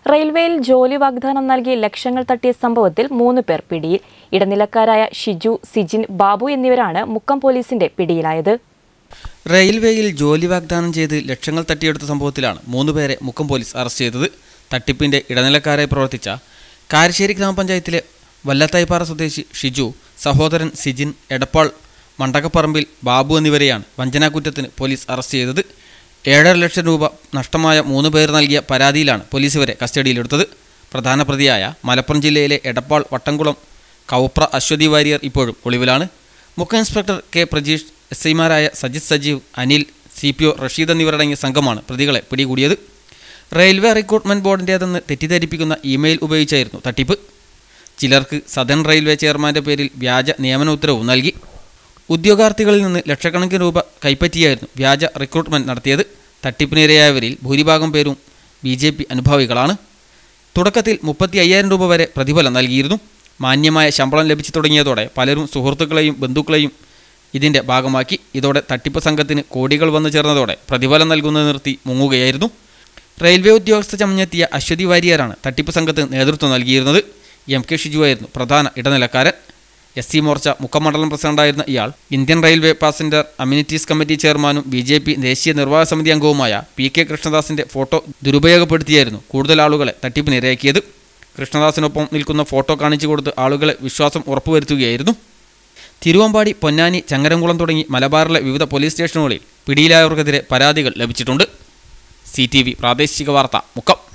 റെയിൽവേയിൽ ജോലി വാഗ്ദാനം നൽകി ലക്ഷങ്ങൾ തട്ടിയ സംഭവത്തിൽ മൂന്ന് പേർ പിടിയിൽ ഇടനിലക്കാരായ ഷിജു സിജിൻ ബാബു എന്നിവരാണ് മുക്കം പോലീസിന്റെ പിടിയിലായത് റെയിൽവേയിൽ ജോലി വാഗ്ദാനം ചെയ്ത് ലക്ഷങ്ങൾ തട്ടിയെടുത്ത സംഭവത്തിലാണ് മൂന്നുപേരെ മുക്കം പോലീസ് അറസ്റ്റ് ചെയ്തത് തട്ടിപ്പിന്റെ ഇടനിലക്കാരായി പ്രവർത്തിച്ച കാരശ്ശേരി ഗ്രാമപഞ്ചായത്തിലെ വല്ലത്തായിപ്പാറ സ്വദേശി ഷിജു സഹോദരൻ സിജിൻ എടപ്പാൾ മണ്ടകപ്പറമ്പിൽ ബാബു എന്നിവരെയാണ് വഞ്ചനാക്കുറ്റത്തിന് പോലീസ് അറസ്റ്റ് ചെയ്തത് ഏഴര ലക്ഷം രൂപ നഷ്ടമായ മൂന്ന് പേർ നൽകിയ പരാതിയിലാണ് പോലീസ് ഇവരെ കസ്റ്റഡിയിലെടുത്തത് പ്രധാന പ്രതിയായ മലപ്പുറം ജില്ലയിലെ എടപ്പാൾ വട്ടംകുളം കൗപ്ര അശ്വതി വാര്യർ ഇപ്പോഴും ഒളിവിലാണ് മുഖ്യ ഇൻസ്പെക്ടർ കെ പ്രജീഷ് എസ് ഐമാരായ Sajith Sajeev Anil C P O Rasheed എന്നിവരടങ്ങിയ സംഘമാണ് പ്രതികളെ പിടികൂടിയത് റെയിൽവേ റിക്രൂട്ട്മെന്റ് ബോർഡിൻ്റേതെന്ന് തെറ്റിദ്ധരിപ്പിക്കുന്ന ഇമെയിൽ ഉപയോഗിച്ചായിരുന്നു തട്ടിപ്പ് ചിലർക്ക് സദൺ റെയിൽവേ ചെയർമാന്റെ പേരിൽ വ്യാജ നിയമന ഉത്തരവും നൽകി ഉദ്യോഗാർത്ഥികളിൽ നിന്ന് ലക്ഷക്കണക്കിന് രൂപ കൈപ്പറ്റിയായിരുന്നു വ്യാജ റിക്രൂട്ട്മെന്റ് നടത്തിയത് തട്ടിപ്പിനിരയായവരിൽ ഭൂരിഭാഗം പേരും ബി ജെ പി അനുഭാവികളാണ് തുടക്കത്തിൽ മുപ്പത്തി അയ്യായിരം രൂപ വരെ പ്രതിഫലം നൽകിയിരുന്നു മാന്യമായ ശമ്പളം ലഭിച്ചു തുടങ്ങിയതോടെ പലരും സുഹൃത്തുക്കളെയും ബന്ധുക്കളെയും ഇതിൻ്റെ ഭാഗമാക്കി ഇതോടെ തട്ടിപ്പ് സംഘത്തിന് കോടികൾ വന്നു ചേർന്നതോടെ പ്രതിഫലം നൽകുന്നത് നിർത്തി മുങ്ങുകയായിരുന്നു റെയിൽവേ ഉദ്യോഗസ്ഥ ചമഞ്ഞെത്തിയ അശ്വതി വാര്യരാണ് തട്ടിപ്പ് സംഘത്തിന് നേതൃത്വം നൽകിയിരുന്നത് എം കെ ഷിജുവായിരുന്നു പ്രധാന ഇടനിലക്കാരൻ എസ് സി മോർച്ച മുഖമണ്ഡലം പ്രസിഡന്റായിരുന്ന ഇയാൾ Indian railway passenger amenities committee ചെയർമാനും ബി ജെ പി ദേശീയ നിർവാഹക സമിതി അംഗവുമായ പി കെ കൃഷ്ണദാസിന്റെ ഫോട്ടോ ദുരുപയോഗപ്പെടുത്തിയായിരുന്നു കൂടുതൽ ആളുകളെ തട്ടിപ്പിനിരയാക്കിയത് കൃഷ്ണദാസിനൊപ്പം നിൽക്കുന്ന ഫോട്ടോ കാണിച്ചു കൊടുത്ത് ആളുകളെ വിശ്വാസം ഉറപ്പുവരുത്തുകയായിരുന്നു തിരുവമ്പാടി പൊന്നാനി ചങ്ങരംകുളം തുടങ്ങി മലബാറിലെ വിവിധ പോലീസ് സ്റ്റേഷനുകളിൽ പിടിയിലായവർക്കെതിരെ പരാതികൾ ലഭിച്ചിട്ടുണ്ട് സി ടി വി പ്രാദേശിക വാർത്ത മുക്കം